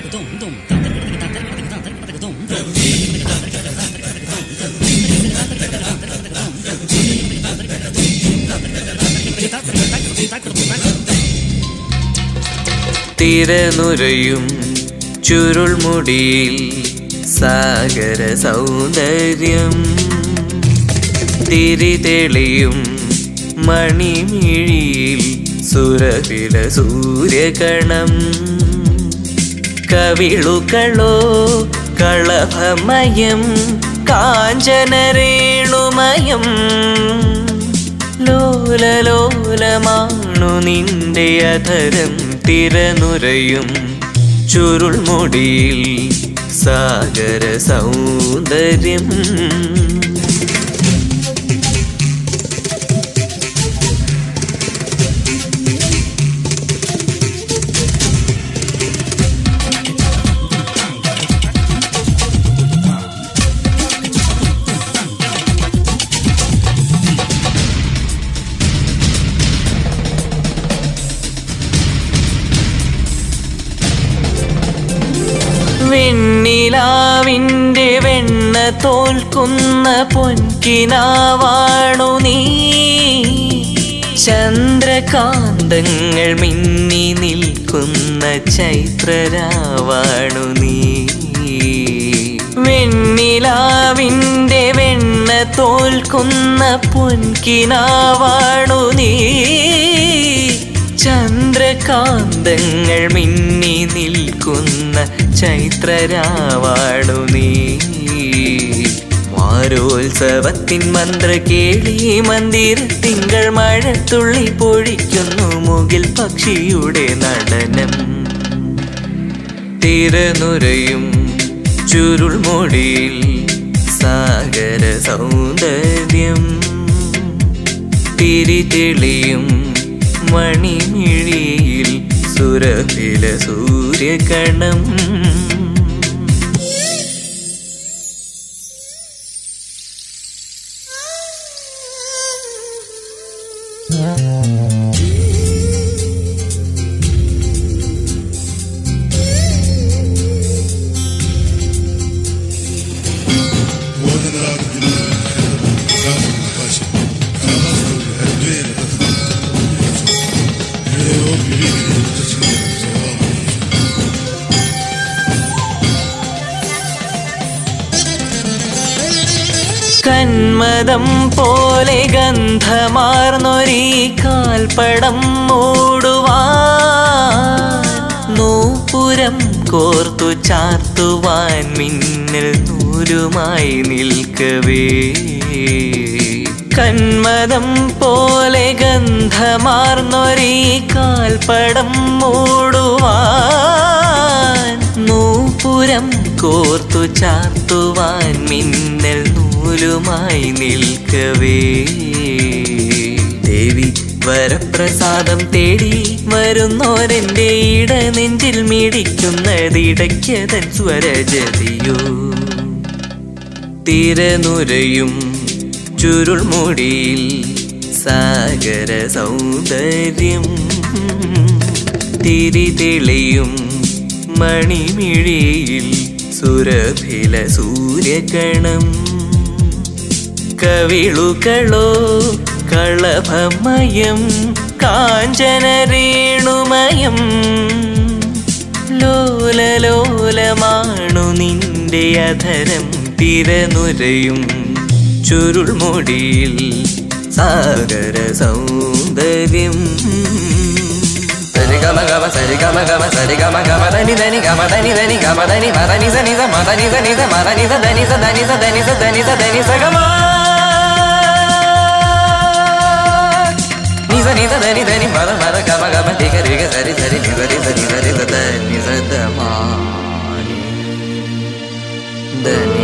തിരനുരയും ചുരുൾമുടിയിൽ സാഗര സൗന്ദര്യം തിരിതെളിയും മണിമിഴിയിൽ സുരവില സൂര്യകണം കവിളുകളോ കളഭമയം കാഞ്ചനരേണുമയം ലോലലോലമാണു നിന്റെ അധരം തിരനുരയും ചുരുൾമുടിയിൽ സാഗര സൗന്ദര്യം വെണ്ണിലാവിൻ്റെ വെണ്ണ തോൽക്കുന്ന പൊൻകിനാവാണു നീ ചന്ദ്രകാന്തങ്ങൾ മിന്നി നിൽക്കുന്ന ചൈത്രരാവാണു നീ വെണ്ണിലാവിൻ്റെ വെണ്ണ തോൽക്കുന്ന പൊൻകിനാവാണു നീ ചന്ദ്രകാന്തങ്ങൾ മിന്നി നിൽക്കുന്ന ചൈത്രരാവാണു നീ വാരോത്സവത്തിൻ മന്ത്ര കേളി മന്ദിര തിങ്കൾ മഴത്തുള്ളി പൊഴിക്കുന്നു മുകിൽ പക്ഷിയുടെ നടനം തിരനുരയും ചുരുൾമൊടിയിൽ സാഗര സൗന്ദര്യം തിരിതെളിയും മണിമിഴിയിൽ സുരഭില സൂര്യകണം കന്മദം പോലെ ഗന്ധമാർന്നൊരീ കാൽപ്പടം മൂടുവാൻ നൂപുരം കോർത്തു ചാർത്തുവാൻ മിന്നൽ നൂലുമായി നിൽക്കവേ കന്മദം പോലെ ഗന്ധമാർന്നൊരീ കാൽപ്പടം മൂടുവാൻ നൂപുരം കോർത്തു ചാർത്തുവാൻ മിന്നൽ നൂലുമായി നിൽക്കവേ ദേവി വരപ്രസാദം തേടി വരുന്നോരെന്റെ ഇട നെഞ്ചിൽ മിടിക്കുന്നതിടയ്ക്കതൻ സ്വരജതിയോ തിരനുരയും ചുരുൾമുടിയിൽ സാഗര സൗന്ദര്യം തിരിതെളിയും മണിമിഴിയിൽ സുരഭില സൂര്യകണം കവിളുകളോ കളഭമയം കാഞ്ചനരേണുമയം ലോലലോലമാണു നിന്റെ അധരം തിരനുരയും ചുരുൾമുടിയിൽ സാഗര സൗന്ദര്യം സരിഗമ ഗമ സരിഗമ ഗമ സരിഗമ ഗമ ധനി ധനി ഗമ ധനി ധനി ഗമ ധനി മദനി സനി സ മദനി സനി സ മദനി സ ധനി സ ധനി സ ധനി സ ധനി സ ധനി സ ഗമ നി സ നി സ ധനി ധനി മദ മദ ഗമ ഗമ തി ഗ രി ഗ സരി സരി നി സരി സരി സരി സ ധനി സ ധ മാ നി ധനി